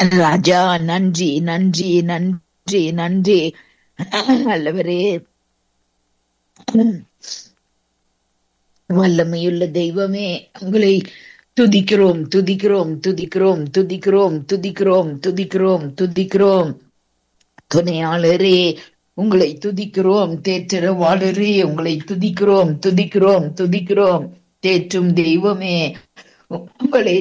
ராஜா நன்றி நன்றி நன்றி நன்றி நல்லவரே வல்லமையுள்ள தெய்வமே உங்களை துதிக்கிறோம் துதிக்கிறோம் துதிக்கிறோம் துதிக்கிறோம் துதிக்கிறோம் துதிக்கிறோம் துதிக்கிறோம் துணையாளரே உங்களை துதிக்கிறோம் தேற்றரவாளரே உங்களை துதிக்கிறோம் துதிக்கிறோம் துதிக்கிறோம் தேற்றும் தெய்வமே உங்களை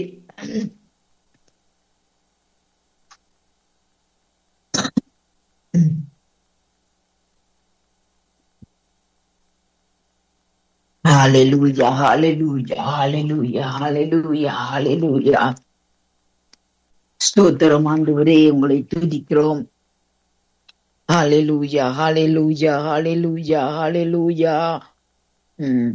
Hallelujah, hallelujah, hallelujah, hallelujah, hallelujah. ஸ்தோத்திரம் ஆண்டவரே உங்களை துதிக்கிறோம் ஹalleluya hallelujah hallelujah hallelujah ம்.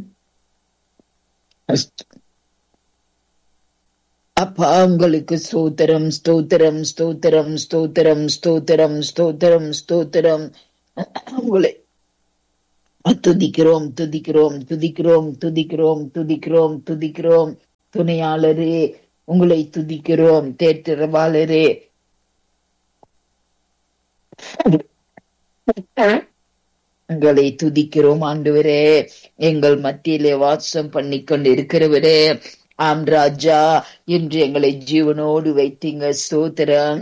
அப்பா உங்களுக்கு ஸ்தோத்திரம் ஸ்தோத்திரம் ஸ்தோத்திரம் ஸ்தோத்திரம் ஸ்தோத்திரம் ஸ்தோத்திரம் ஸ்தோத்திரம் உங்களை துதிக்கிறோம் துதிக்கிறோம் துதிக்கிறோம் துதிக்கிறோம் துதிக்கிறோம் துதிக்கிறோம் துணையாளரே உங்களை துதிக்கிறோம் தேற்றரவாளரே உங்களை துதிக்கிறோம் ஆண்டவரே எங்கள் மத்தியிலே வாசம் பண்ணி கொண்டு இருக்கிறவரே ஆம் ராஜா என்று எங்களை ஜீவனோடு வைத்தீங்க ஸ்தோத்திரம்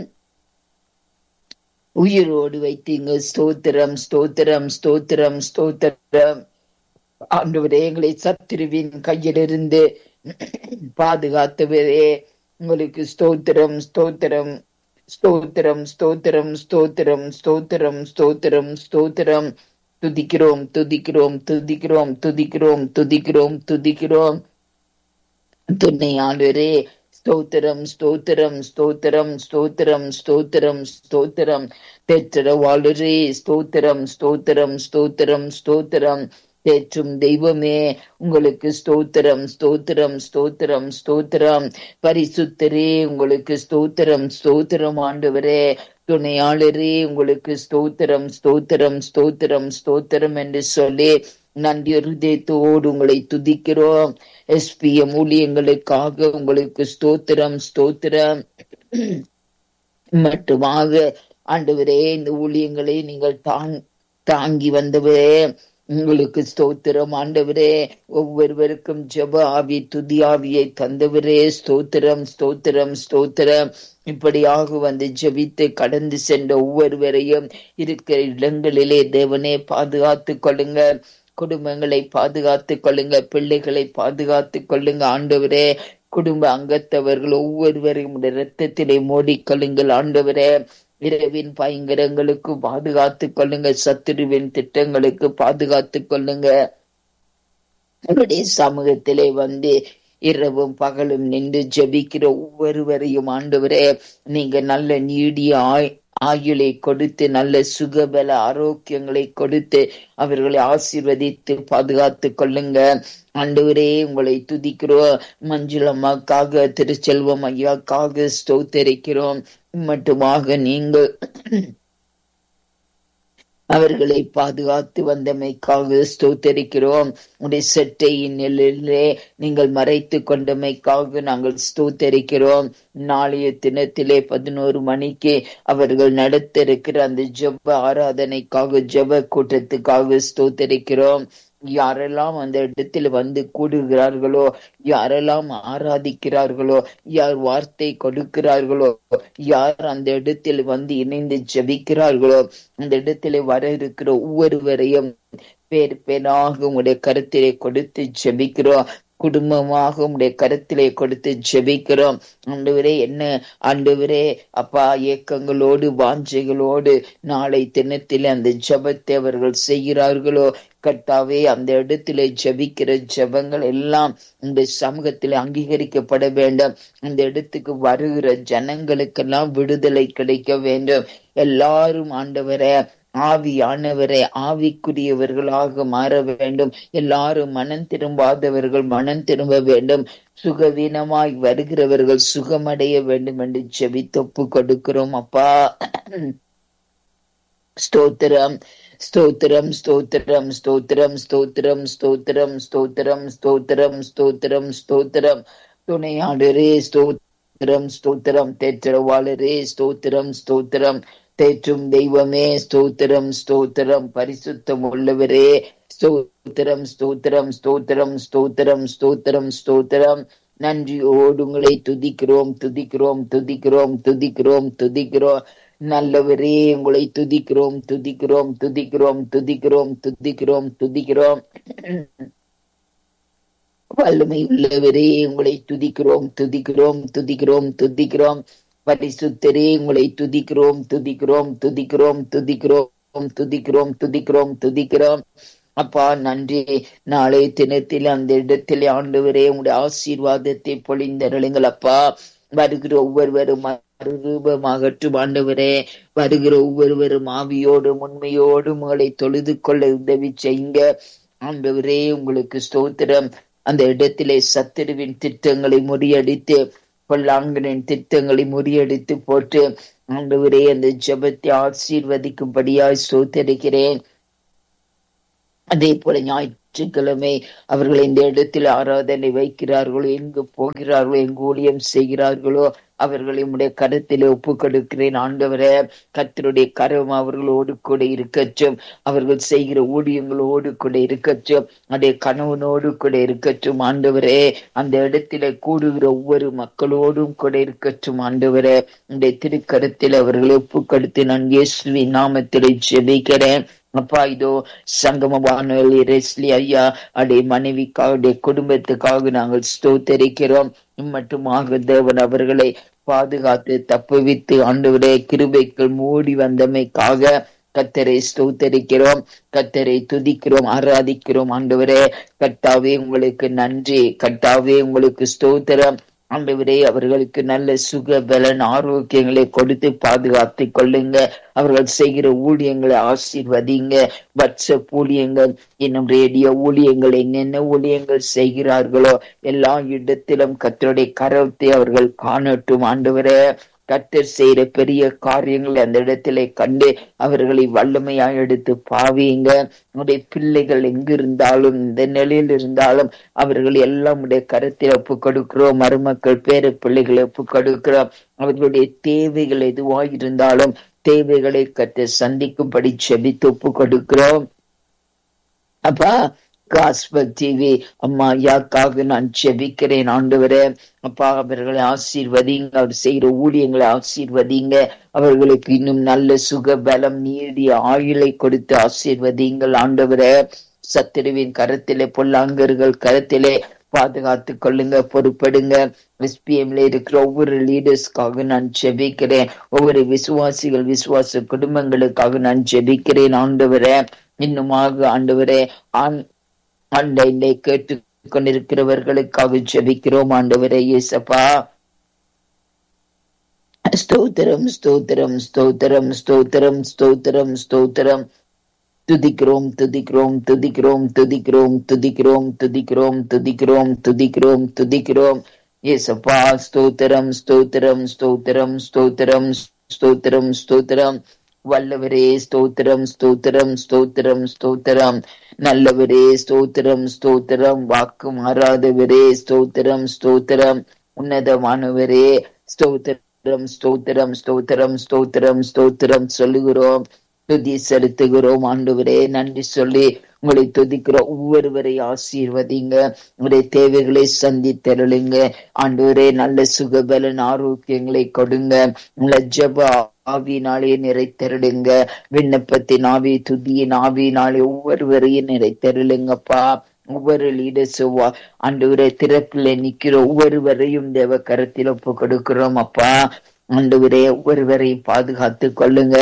உயிரோடு வைத்தீங்க ஸ்தோத்திரம் ஸ்தோத்திரம் ஸ்தோத்திரம் ஸ்தோத்திரம் ஆண்டவரே எங்களை சத்துருவின் கையிலிருந்து பாதுகாத்தவரே உங்களுக்கு ஸ்தோத்திரம் ஸ்தோத்திரம் ஸ்தோத்திரம் ஸ்தோத்திரம் ஸ்தோத்திரம் ஸ்தோத்திரம் ஸ்தோத்திரம் ஸ்தோத்திரம் துதிக்கிறோம் துதிக்கிறோம் துதிக்கிறோம் துதிக்கிறோம் துதிக்கிறோம் துதிக்கிறோம் துணையாளரே ஸ்தோத்திரம் ஸ்தோத்திரம் ஸ்தோத்திரம் ஸ்தோத்திரம் ஸ்தோத்திரம் ஸ்தோத்திரம் பெற்றவாளரே ஸ்தோத்திரம் ஸ்தோத்திரம் ஸ்தோத்திரம் ஸ்தோத்திரம் தேற்றும் தெய்வமே உங்களுக்கு ஸ்தோத்திரம் ஸ்தோத்திரம் ஸ்தோத்திரம் ஸ்தோத்திரம் பரிசுத்தரே உங்களுக்கு ஸ்தோத்திரம் ஸ்தோத்திரம் ஆண்டவரே துணையாளரே உங்களுக்கு ஸ்தோத்திரம் ஸ்தோத்திரம் ஸ்தோத்திரம் ஸ்தோத்திரம் என்று சொல்லி நன்றி ஹிருதயத்தோடு உங்களை துதிக்கிறோம் எஸ்பிஎம் ஊழியங்களுக்காக உங்களுக்கு ஸ்தோத்திரம் ஸ்தோத்திரம் மட்டுமாக ஆண்டவரே இந்த ஊழியங்களை நீங்கள் தாங் தாங்கி வந்தவரே உங்களுக்கு ஸ்தோத்திரம் ஆண்டவரே ஒவ்வொருவருக்கும் ஜப ஆவி துதி ஆவியை தந்தவரே ஸ்தோத்திரம் ஸ்தோத்திரம் ஸ்தோத்திரம் இப்படியாக வந்து ஜெபித்து கடந்து சென்ற ஒவ்வொருவரையும் இருக்கிற இடங்களிலே தேவனே பாதுகாத்து கொள்ளுங்க குடும்பங்களை பாதுகாத்து கொள்ளுங்க பிள்ளைகளை பாதுகாத்து கொள்ளுங்க ஆண்டவரே குடும்ப அங்கத்தவர்கள் ஒவ்வொருவரையும் இரத்தத்திலே மூடிக்கொள்ளுங்கள் ஆண்டவரே இரவின் பயங்கரங்களுக்கு பாதுகாத்து கொள்ளுங்க சத்துருவின் திட்டங்களுக்கு பாதுகாத்து கொள்ளுங்க உங்களுடைய சமூகத்திலே வந்து இரவும் பகலும் நின்று ஜபிக்கிற ஒவ்வொருவரையும் ஆண்டவரே நீங்க நல்ல நீடிய ஆய் ஆயுளை கொடுத்து நல்ல சுகபல ஆரோக்கியங்களை கொடுத்து அவர்களை ஆசீர்வதித்து பாதுகாத்து கொள்ளுங்க ஆண்டவரே உங்களை துதிக்கிறோம் மஞ்சுளம்மாக்காக திருச்செல்வம் ஐயாக்காக ஸ்தோத்தரிக்கிறோம் மட்டுமாக நீங்கள் அவர்களை பாதுகாத்து வந்தமைக்காக ஸ்தோத்தரிக்கிறோம் உடைய செட்டையின் நிலையிலே நீங்கள் மறைத்து கொண்டமைக்காக நாங்கள் ஸ்தோத்தரிக்கிறோம் நாளைய தினத்திலே பதினோரு மணிக்கு அவர்கள் நடத்த இருக்கிற அந்த ஜெப ஆராதனைக்காக ஜெப கூட்டத்துக்காக ஸ்தோத்தரிக்கிறோம் யாரெல்லாம் அந்த இடத்தில் வந்து கூடுகிறார்களோ யாரெல்லாம் ஆராதிக்கிறார்களோ யார் வார்த்தை கொடுக்கிறார்களோ யார் அந்த இடத்தில் வந்து இணைந்து ஜெபிக்கிறார்களோ அந்த இடத்துல வர இருக்கிற ஒவ்வொருவரையும் பேர் பேராக உங்களுடைய கருத்திலே கொடுத்து ஜெபிக்கிறோம் குடும்பமாக உடைய கருத்திலே கொடுத்து ஜெபிக்கிறோம் ஆண்டவரே என்ன ஆண்டவரே அப்பா இயக்கங்களோடு வாஞ்சைகளோடு நாளை தினத்தில் அந்த ஜபத்தை அவர்கள் செய்கிறார்களோ கட்டாவே அந்த இடத்துல ஜபிக்கிற ஜபங்கள் எல்லாம் இந்த சமூகத்தில் அங்கீகரிக்கப்பட வேண்டும் அந்த இடத்துக்கு வருகிற ஜனங்களுக்கெல்லாம் விடுதலை கிடைக்க வேண்டும் எல்லாரும் ஆண்டவரை ஆவியானவரை ஆவிக்குரியவர்களாக மாற வேண்டும் எல்லாரும் மனம் திரும்பாதவர்கள் மனம் திரும்ப வேண்டும் சுகவீனமாய் வருகிறவர்கள் சுகமடைய வேண்டும் என்று செபித்தொப்பு கொடுக்கிறோம் அப்பா ஸ்தோத்திரம் ஸ்தோத்திரம் ஸ்தோத்திரம் ஸ்தோத்திரம் ஸ்தோத்திரம் ஸ்தோத்திரம் ஸ்தோத்திரம் ஸ்தோத்திரம் ஸ்தோத்திரம் ஸ்தோத்திரம் துணையாடரே ஸ்தோத்திரம் ஸ்தோத்திரம் ஸ்தோத்திரம் தேற்றவாளரே ஸ்தோத்திரம் ஸ்தோத்திரம் தேற்றும் தெய்வமே ஸ்தோத்திரம் ஸ்தோத்திரம் பரிசுத்தம் உள்ளவரே ஸ்தோத்திரம் ஸ்தோத்திரம் ஸ்தோத்திரம் ஸ்தோத்திரம் ஸ்தோத்திரம் ஸ்தோத்திரம் நன்றியோடு உங்களை துதிக்கிறோம் துதிக்கிறோம் துதிக்கிறோம் துதிக்கிறோம் துதிக்கிறோம் நல்லவரே உங்களை துதிக்கிறோம் துதிக்கிறோம் துதிக்கிறோம் துதிக்கிறோம் துதிக்கிறோம் துதிக்கிறோம் வல்லமை உள்ளவரே உங்களை துதிக்கிறோம் துதிக்கிறோம் துதிக்கிறோம் துதிக்கிறோம் பரிசுத்தரே உங்களை துதிக்கிறோம் துதிக்கிறோம் துதிக்கிறோம் துதிக்கிறோம் துதிக்கிறோம் துதிக்கிறோம் துதிக்கிறோம் அப்பா நன்றி நாளை தினத்தில் அந்த இடத்தில் ஆண்டவரே உங்களுடைய ஆசீர்வாதத்தை பொழிந்தருளுங்கள் அப்பா வருகிற ஒவ்வொருவரும் ரூபமாகட்டும் ஆண்டவரே வருகிற ஒவ்வொருவரும் ஆவியோடும் உண்மையோடும் உங்களை தொழுது கொள்ள உதவி செய்யுங்க ஆண்டவரே உங்களுக்கு ஸ்தோத்திரம் அந்த இடத்திலே சத்துருவின் திட்டங்களை முறியடித்து பொல்லாங்கனின் திட்டங்களை முறியடித்து போட்டு ஆண்டவரே அந்த ஜபத்தை ஆசீர்வதிக்கும்படியாய் சோத்தரிக்கிறேன் அதே போல ஞாயிற்றுக்கிழமை அவர்கள் இந்த இடத்தில் ஆராதனை வைக்கிறார்களோ எங்கு போகிறார்களோ எங்கு ஊழியம் செய்கிறார்களோ அவர்களை உடைய கருத்தில் ஒப்பு கொடுக்கிறேன் ஆண்டவரே கத்தருடைய கரம் அவர்களோடு கூட இருக்கட்டும் அவர்கள் செய்கிற ஊழியங்களோடு கூட இருக்கட்டும் அதே கணவனோடு கூட இருக்கட்டும் ஆண்டவரே அந்த இடத்துல கூடுகிற ஒவ்வொரு மக்களோடும் கூட இருக்கட்டும் ஆண்டவரே உடைய திருக்கரத்தில் அவர்களை ஒப்பு கொடுத்து நான் இயேசுவின் நாமத்திலே ஜெபிக்கிறேன் அப்பா இதோ சங்கம வானொலி ரெஸ்லி ஐயா அடைய மனைவிக்காக அடைய குடும்பத்துக்காக நாங்கள் ஸ்தோத்தரிக்கிறோம் மட்டுமாக தேவன் அவர்களை பாதுகாத்து தப்புவித்து ஆண்டவரே கிருபைக்குள் மூடி வந்தமைக்காக கத்தரை ஸ்தோத்தரிக்கிறோம் கத்தரை துதிக்கிறோம் ஆராதிக்கிறோம் ஆண்டவரே கட்டாவே உங்களுக்கு நன்றி கட்டாவே உங்களுக்கு ஸ்தோத்திரம் ஆண்டவரே அவர்களுக்கு நல்ல சுக பலன் ஆரோக்கியங்களை கொடுத்து பாதுகாத்து கொள்ளுங்க அவர்கள் செய்கிற ஊழியங்களை ஆசீர்வதிங்க வாட்ஸ்அப் ஊழியங்கள் இன்னும் ரேடியோ ஊழியங்கள் என்னென்ன ஊழியங்கள் செய்கிறார்களோ எல்லா இடத்திலும் கத்தருடைய கரத்தை அவர்கள் காணட்டும் ஆண்டவரே கத்தர் செய்யற பெரிய காரியங்களை அந்த இடத்திலே கண்டு அவர்களை வல்லமையாய் எடுத்து பாவியுங்க உடைய பிள்ளைகள் எங்கு இருந்தாலும் இந்த நிலையில் இருந்தாலும் அவர்கள் எல்லாம் உடைய கருத்தில் ஒப்பு கொடுக்கிறோம் மருமக்கள் பேர பிள்ளைகளை ஒப்பு கொடுக்கிறோம் அவர்களுடைய தேவைகள் எதுவாய் இருந்தாலும் தேவைகளை கற்று சந்திக்கும்படி செபித்து ஒப்பு கொடுக்கிறோம் அப்பா காஸ்பல் டிவி அம்மா யாக்காக நான் செபிக்கிறேன் ஆண்டவரே அப்பா அவர்களை ஆசீர்வதிங்க அவர் செய்கிற ஊழியங்களை ஆசீர்வதிங்க அவர்களுக்கு இன்னும் நல்ல சுக பலம் நீடிய ஆயுளை கொடுத்து ஆசீர்வதிங்கள் ஆண்டவரே சத்திருவின் கரத்திலே பொல்லாங்கர்கள் கரத்திலே பாதுகாத்து கொள்ளுங்க பொறுப்படுங்க எஸ்பிஎம்ல இருக்கிற ஒவ்வொரு லீடர்ஸ்க்காக நான் ஜெபிக்கிறேன் ஒவ்வொரு விசுவாசிகள் விசுவாச குடும்பங்களுக்காக நான் ஜெபிக்கிறேன் ஆண்டவரே இன்னுமாக ஆண்டவரே ஆண் ஆண்டையிலே கேட்டு கொண்டிருக்கிறவர்களுக்காக ஜெபிக்கிறோம் ஆண்டவரே இயேசப்பா ஸ்தோத்திரம் ஸ்தோத்திரம் ஸ்தோத்திரம் ஸ்தோத்திரம் ஸ்தோத்திரம் ஸ்தோத்திரம் துதிக்கிறோம் துதிக்கிறோம் துதிக்கிறோம் துதிக்கிறோம் துதிக்கிறோம் துதிக்கிறோம் துதிக்கிறோம் துதிக்கிறோம் துதிக்கிறோம் ஏசப்பா ஸ்தோத்திரம் ஸ்தோத்திரம் ஸ்தோத்திரம் ஸ்தோத்திரம் ஸ்தோத்திரம் ஸ்தோத்திரம் வல்லவரே ஸ்தோத்திரம் ஸ்தோத்திரம் ஸ்தோத்திரம் ஸ்தோத்திரம் நல்லவரே ஸ்தோத்திரம் ஸ்தோத்திரம் வாக்கு மாறாதவரே ஸ்தோத்திரம் ஸ்தோத்திரம் உன்னதமானவரே ஸ்தோத்திரம் ஸ்தோத்திரம் ஸ்தோத்திரம் ஸ்தோத்திரம் ஸ்தோத்திரம் சொல்லுகிறோம் துதி செலுத்துகிறோம் ஆண்டவரே நன்றி சொல்லி உங்களை துதிக்கிற ஒவ்வொருவரை ஆசீர்வதிங்க உங்களுடைய தேவைகளை சந்தித்தருளுங்க ஆண்டவரே நல்ல சுகபலன் ஆரோக்கியங்களை கொடுங்க உங்களை ஜப ஆவியினாலே நிறைத்தருளுங்க விண்ணப்பத்தின் ஆவி துதியின் ஆவியினாலே ஒவ்வொருவரையும் நிறைத்தருளுங்கப்பா ஒவ்வொரு லீடர்ஸும் ஆண்டவரே திறப்பில் நிக்கிற ஒவ்வொருவரையும் தேவ கருத்தில் ஒப்பு கொடுக்கிறோம் அப்பா ஆண்டவரே ஒவ்வொருவரையும் பாதுகாத்து கொள்ளுங்க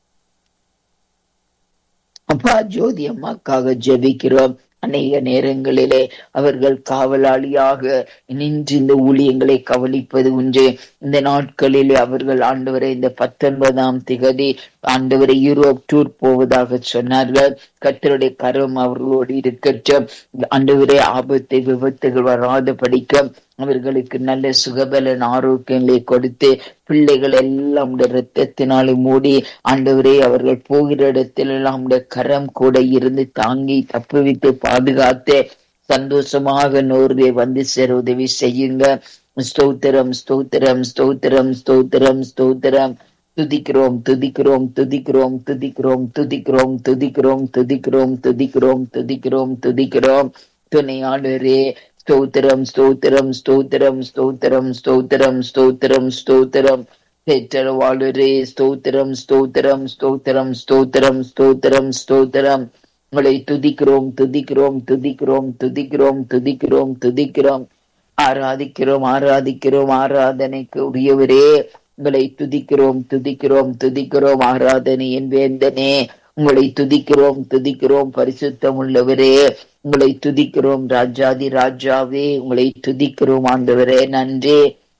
அப்பா ஜோதி அம்மாக்காக ஜெபிக்கிறோம் அநேக நேரங்களிலே அவர்கள் காவலாளியாக நின்று இந்த ஊழியங்களை கவனிப்பது உண்டு இந்த நாட்களிலே அவர்கள் ஆண்டவரை இந்த பத்தொன்பதாம் திகதி ஆண்டவரை யூரோப் டூர் போவதாக சொன்னார்கள் கத்தருடைய கரம் அவர்களோடு இருக்கட்டும் ஆண்டவரே ஆபத்தை விபத்துகள் வராத படிக்க அவர்களுக்கு நல்ல சுகபலன் ஆரோக்கியங்களை கொடுத்து பிள்ளைகள் எல்லாம் ரத்தத்தினாலே மூடி ஆண்டவரே அவர்கள் போகிற இடத்திலெல்லாம் கரம் கூட இருந்து தாங்கி தப்புவித்து பாதுகாத்து சந்தோஷமாக நோர்வே வந்து சேர உதவி செய்யுங்க ஸ்தோத்திரம் ஸ்தோத்திரம் ஸ்தோத்திரம் ஸ்தோத்திரம் ஸ்தோத்திரம் துதிக்கிறோம் துதிக்கிறோம் துதிக்கிறோம் துதிக்கிறோம் துதிக்கிறோம் துதிக்கிறோம் துதிக்கிறோம் துதிக்கிறோம் துதிக்கிறோம் துதிக்கிறோம் துணையாளரே ஸ்தோத்திரம் ஸ்தோத்திரம் ஸ்தோத்திரம் ஸ்தோத்திரம் ஸ்தோத்திரம் ஸ்தோத்திரம் ஸ்தோத்திரம் பெற்றவாளரே ஸ்தோத்திரம் ஸ்தோத்திரம் ஸ்தோத்திரம் ஸ்தோத்திரம் ஸ்தோத்திரம் ஸ்தோத்திரம் உங்களை துதிக்கிறோம் துதிக்கிறோம் துதிக்கிறோம் துதிக்கிறோம் துதிக்கிறோம் துதிக்கிறோம் ஆராதிக்கிறோம் ஆராதிக்கிறோம் ஆராதனைக்கு உரியவரே உங்களை துதிக்கிறோம் துதிக்கிறோம் துதிக்கிறோம் ஆராதனையின் வேந்தனே உங்களை துதிக்கிறோம் துதிக்கிறோம் பரிசுத்தம் உள்ளவரே உங்களை துதிக்கிறோம் ராஜாதி ராஜாவே உங்களை துதிக்கிறோம் ஆண்டவரே நன்றி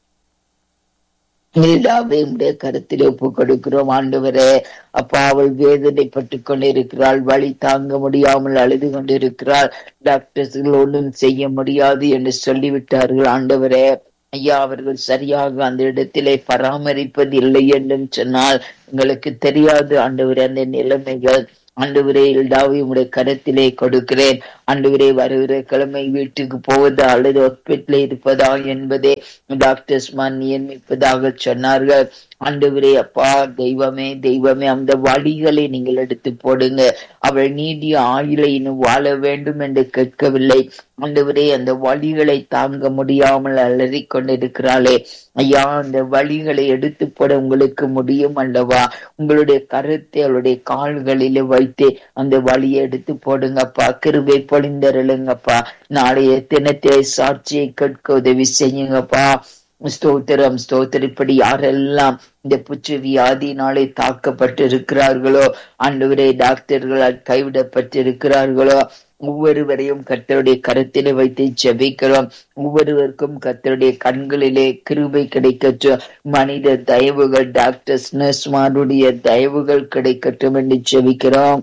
எல்லாவே உடைய கருத்தில் ஒப்பு கொடுக்கிறோம் ஆண்டவரே அப்பா அவள் வேதனைப்பட்டு கொண்டிருக்கிறாள் வழி தாங்க முடியாமல் அழுது கொண்டிருக்கிறாள் டாக்டர்ஸ்கள் ஒன்றும் செய்ய முடியாது என்று சொல்லிவிட்டார்கள் ஆண்டவரே ஐயா அவர்கள் சரியாக அந்த இடத்திலே பராமரிப்பது இல்லை என்றும் சொன்னால் எங்களுக்கு தெரியாது ஆண்டவரே அந்த நிலைமைகள் ஆண்டவரே இல்டாவை உடைய கரத்திலே கொடுக்கிறேன் ஆண்டவரே வருகிற கிழமை வீட்டுக்கு போவதா அல்லது ஹாஸ்பிட்டல இருப்பதா என்பதே டாக்டர்ஸ் நியமிப்பதாக சொன்னார்கள் ஆண்டவரே அப்பா தெய்வமே தெய்வமே அந்த வழிகளை நீங்கள் எடுத்து போடுங்க அவள் நீடிய ஆயுளை இன்னும் வாழ வேண்டும் என்று கேட்கவில்லை ஆண்டவரே அந்த வழிகளை தாங்க முடியாமல் அலறி கொண்டிருக்கிறாளே ஐயா அந்த வழிகளை எடுத்து போட உங்களுக்கு முடியும் அல்லவா உங்களுடைய கருத்தை அவளுடைய கால்களில வைத்து அந்த வழியை எடுத்து போடுங்கப்பா கிருபை பொழிந்தருளுங்கப்பா நாளைய தினத்திலே சாட்சியை கேட்க உதவி செய்யுங்கப்பா ஸ்தோத்திரம் ஸ்தோத்திரம் இப்படி யாரெல்லாம் இந்த புற்று வியாதினாலே தாக்கப்பட்டு இருக்கிறார்களோ ஆண்டவரே டாக்டர்களால் கைவிடப்பட்டு இருக்கிறார்களோ ஒவ்வொருவரையும் கத்தருடைய கருத்திலே வைத்து ஜெபிக்கிறோம் ஒவ்வொருவருக்கும் கத்தருடைய கண்களிலே கிருபை கிடைக்கட்டும் மனித தயவுகள் டாக்டர்ஸ் நர்ஸ்மாருடைய தயவுகள் கிடைக்கட்டும் என்று ஜெபிக்கிறோம்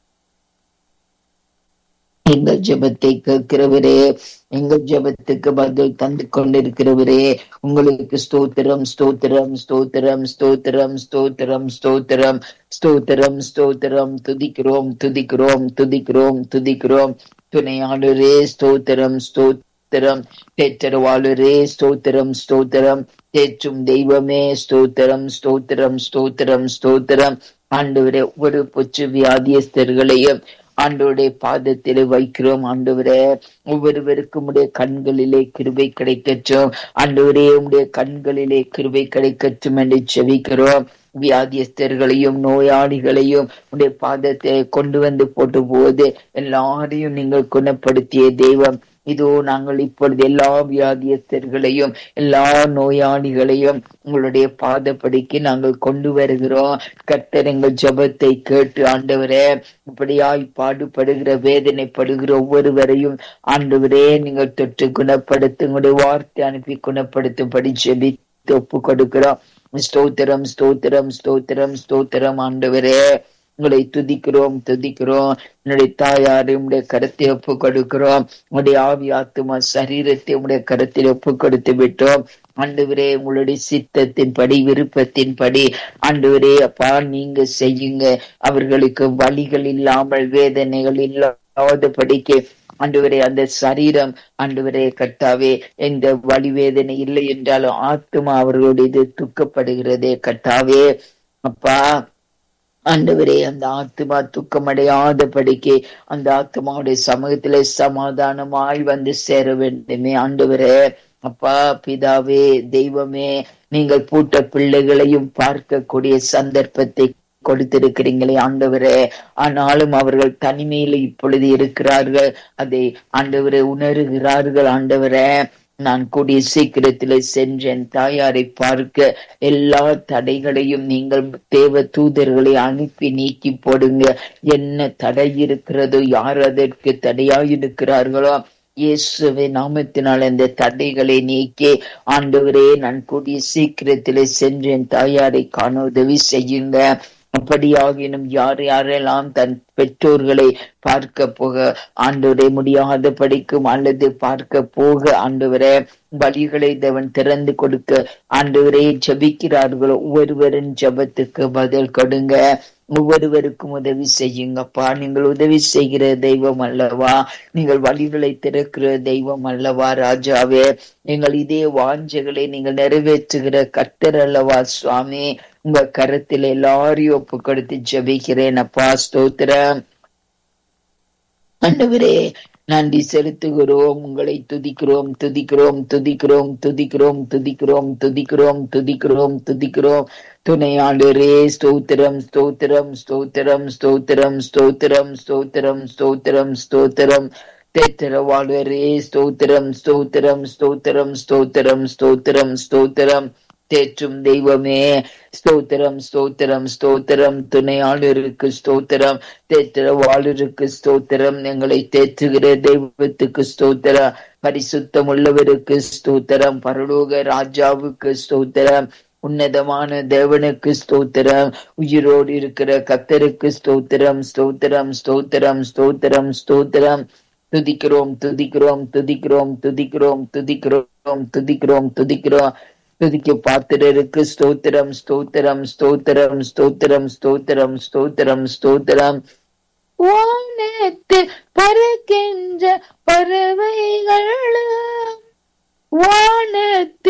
எங்கள் ஜெபத்தை கேட்கிறவரே எங்கள் ஜெபத்துக்கு பதில் தந்து கொண்டிருக்கிறவரே உங்களுக்கு ஸ்தோத்திரம் ஸ்தோத்திரம் ஸ்தோத்திரம் ஸ்தோத்திரம் ஸ்தோத்திரம் ஸ்தோத்திரம் ஸ்தோத்திரம் ஸ்தோத்திரம் துதிக்கிறோம் துதிக்கிறோம் துதிக்கிறோம் துதிக்கிறோம் துணையாளரே ஸ்தோத்திரம் ஸ்தோத்திரம் பெற்றவாளரே ஸ்தோத்திரம் ஸ்தோத்திரம் தேற்றும் தெய்வமே ஸ்தோத்திரம் ஸ்தோத்திரம் ஸ்தோத்திரம் ஸ்தோத்திரம் ஆண்டவரே ஒரு புச்சு வியாதியஸ்தர்களையும் ஆண்டோடைய பாதத்திலே வைக்கிறோம் ஆண்டவரே ஒவ்வொருவருக்கும் உடைய கண்களிலே கிருபை கிடைக்கட்டும் ஆண்டவரே உடைய கண்களிலே கிருபை கிடைக்கட்டும் என்று செவிக்கிறோம் வியாதியஸ்தர்களையும் நோயாளிகளையும் உடைய பாதத்தை கொண்டு வந்து போட்டு போது எல்லாரையும் நீங்கள் குணப்படுத்திய தெய்வம் இதோ நாங்கள் இப்பொழுது எல்லா வியாதியஸ்தர்களையும் எல்லா நோயாளிகளையும் உங்களுடைய பாதப்படிக்கு நாங்கள் கொண்டு வருகிறோம் கர்த்தர் எங்கள் ஜபத்தை கேட்டு ஆண்டவரே இப்படியாய் பாடுபடுகிற வேதனைப்படுகிற ஒவ்வொருவரையும் ஆண்டவரே நீங்கள் தொட்டு குணப்படுத்த உங்களுடைய வார்த்தை அனுப்பி குணப்படுத்தும்படி ஜெபி ஒப்பு கொடுக்கிறோம் ஸ்தோத்திரம் ஸ்தோத்திரம் ஸ்தோத்திரம் ஸ்தோத்திரம் ஆண்டவரே உங்களை துதிக்கிறோம் துதிக்கிறோம் என்னுடைய தாயாரை உடைய கருத்தை ஒப்பு கொடுக்கிறோம் உடைய ஆவி ஆத்துமா சரீரத்தை உடைய கருத்தில் ஒப்பு கொடுத்து விட்டோம் ஆண்டவரே உங்களுடைய சித்தத்தின் படி விருப்பத்தின் படி ஆண்டவரே அப்பா நீங்க செய்யுங்க அவர்களுக்கு வழிகள் இல்லாமல் வேதனைகள் இல்லாத படிக்க ஆண்டவரே அந்த சரீரம் ஆண்டவரே கட்டாவே எந்த வழி வேதனை இல்லை என்றாலும் ஆத்மா அவர்களுடைய துக்கப்படுகிறதே கட்டாவே அப்பா ஆண்டவரே அந்த ஆத்மா துக்கமடையாத படிக்கு அந்த ஆத்மாவுடைய சமூகத்திலே சமாதானமாய் வந்து சேர வேண்டுமே ஆண்டவரே அப்பா பிதாவே தெய்வமே நீங்கள் பூட்ட பிள்ளைகளையும் பார்க்கக்கூடிய சந்தர்ப்பத்தை கொடுத்திருக்கிறீங்களே ஆண்டவரே ஆனாலும் அவர்கள் தனிமையில இப்பொழுது இருக்கிறார்கள் அதை ஆண்டவரை உணர்கிறார்கள் ஆண்டவரே நான் கூடிய சீக்கிரத்தில் சென்றேன் தாயாரை பார்க்க எல்லா தடைகளையும் நீங்கள் தேவ தூதர்களை அனுப்பி நீக்கி போடுங்க என்ன தடை இருக்கிறதோ யார் அதற்கு தடையாயிருக்கிறார்களோ இயேசுவை நாமத்தினால் அந்த தடைகளை நீக்கி ஆண்டவரே நான் கூடிய சீக்கிரத்திலே சென்றேன் தாயாரை காண உதவி செய்யுங்க அப்படியாகினும் யார் யாரெல்லாம் தன் பெற்றோர்களை பார்க்க போக ஆண்டவரை முடியாத படிக்கும் அல்லது பார்க்க போக ஆண்டவரே வழிகளை தேவன் திறந்து கொடுக்க ஆண்டவரே ஜபிக்கிறார்களோ ஒவ்வொருவரின் ஜபத்துக்கு பதில் கொடுங்க ஒவ்வொருவருக்கும் உதவி செய்யுங்கப்பா நீங்கள் உதவி செய்கிற தெய்வம் அல்லவா நீங்கள் வழிகளை திறக்கிற தெய்வம் அல்லவா ராஜாவே எங்கள் இதே வாஞ்சைகளை நீங்கள் நிறைவேற்றுகிற கர்த்தர் அல்லவா சுவாமி உங்க கரத்தில் எல்லாரையும் ஒப்பு கொடுத்து ஜபிக்கிறேன் அப்பா ஸ்தோத்திரம் ஆண்டவரே நன்றி செலுத்துகிறோம் உங்களை துதிக்கிறோம் துதிக்கிறோம் துதிக்கிறோம் துதிக்கிறோம் துதிக்கிறோம் துதிக்கிறோம் துதிக்கிறோம் துதிக்கிறோம் துணையாளரே ஸ்தோத்திரம் ஸ்தோத்திரம் ஸ்தோத்திரம் ஸ்தோத்திரம் ஸ்தோத்திரம் ஸ்தோத்திரம் ஸ்தோத்திரம் ஸ்தோத்திரம் தேத்திரவாளரே ஸ்தோத்திரம் ஸ்தோத்திரம் ஸ்தோத்திரம் ஸ்தோத்திரம் ஸ்தோத்திரம் ஸ்தோத்திரம் தேற்றும் தெய்வமே ஸ்தோத்திரம் ஸ்தோத்திரம் ஸ்தோத்திரம் துணையாளருக்கு ஸ்தோத்திரம் தேற்றவாளருக்கு ஸ்தோத்திரம் எங்களை தேற்றுகிற தெய்வத்துக்கு ஸ்தோத்திரம் பரிசுத்தம் உள்ளவருக்கு ஸ்தோத்திரம் பரலோக ராஜாவுக்கு ஸ்தோத்திரம் உன்னதமான தேவனுக்கு ஸ்தோத்திரம் உயிரோடு இருக்கிற கத்தருக்கு ஸ்தோத்திரம் ஸ்தோத்திரம் ஸ்தோத்திரம் ஸ்தோத்திரம் ஸ்தோத்திரம் துதிக்கிறோம் துதிக்கிறோம் துதிக்கிறோம் துதிக்கிறோம் துதிக்கிறோம் துதிக்கிறோம் துதிக்கிறோம் துதிக்க பாத்திரருக்கு ஸ்தோத்திரம் ஸ்தோத்திரம் ஸ்தோத்திரம் ஸ்தோத்திரம் ஸ்தோத்திரம் ஸ்தோத்திரம் ஸ்தோத்திரம் வானத்தில் பறக்கின்ற பறவைகள் வானத்தில்